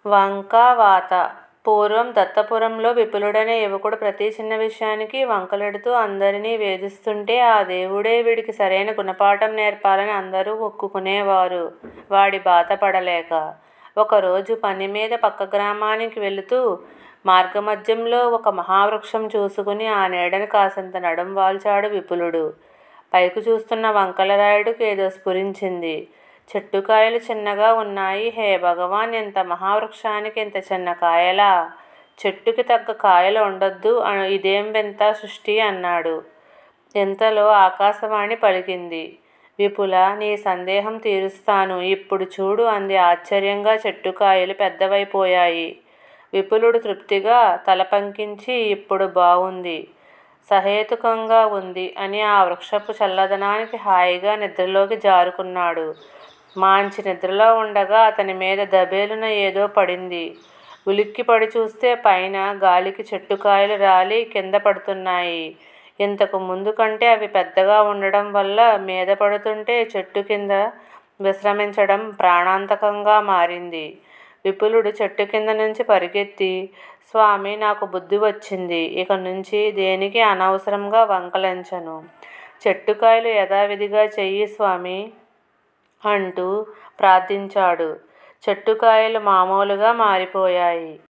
వంకావాత పూర్వం దత్తపురంలో విపులుడనే యువకుడు ప్రతి చిన్న విషయానికి వంకలెడుతూ అందరినీ వేధిస్తుంటే ఆ దేవుడే వీడికి సరైన గుణపాఠం నేర్పాలని అందరూ మొక్కుకునేవారు వాడి బాధ పడలేక. ఒకరోజు పనిమీద పక్క గ్రామానికి వెళుతూ మార్గమధ్యంలో ఒక మహావృక్షం చూసుకుని ఆ నీడని కాసింత నడుం వాల్చాడు విపులుడు. పైకి చూస్తున్న వంకలరాయుడుకి ఏదో స్ఫురించింది. చెట్టు కాయలు చిన్నగా ఉన్నాయి హే భగవాన్ ఇంత మహావృక్షానికి ఇంత చిన్న కాయలా? చెట్టుకి తగ్గ కాయలు ఉండొద్దూ ఇదేం వింత సృష్టి అన్నాడు. ఇంతలో ఆకాశవాణి పలికింది. విపులా! నీ సందేహం తీరుస్తాను. ఇప్పుడు చూడు అంది ఆశ్చర్యంగా చెట్టుకాయలు పెద్దవైపోయాయి. విపులుడు తృప్తిగా తలపంకించి ఇప్పుడు బావుంది. సహేతుకంగా ఉంది అని ఆ వృక్షపు చల్లదనానికి హాయిగా నిద్రలోకి జారుకున్నాడు. మాంచి నిద్రలో ఉండగా అతనిమీద దభేలున ఏదో పడింది. ఉలిక్కిపడి చూస్తే పైన గాలికి చెట్టుకాయలు రాలి కింద పడుతున్నాయి. ఇంతకు ముందు కంటే అవి పెద్దగా ఉండడం వల్ల మీద పడుతుంటే చెట్టు కింద విశ్రమించడం ప్రాణాంతకంగా మారింది. విపులుడు చెట్టు కింద నుంచి పరుగెత్తి స్వామీ! నాకు బుద్ధి వచ్చింది. ఇక నుంచి దేనికీ అనవసరంగా వంకలించను. చెట్టుకాయలు యథావిధిగా చెయ్యి స్వామీ! అంటూ ప్రార్ధించాడు. చెట్టుకాయలు మామూలుగా మారిపోయాయి.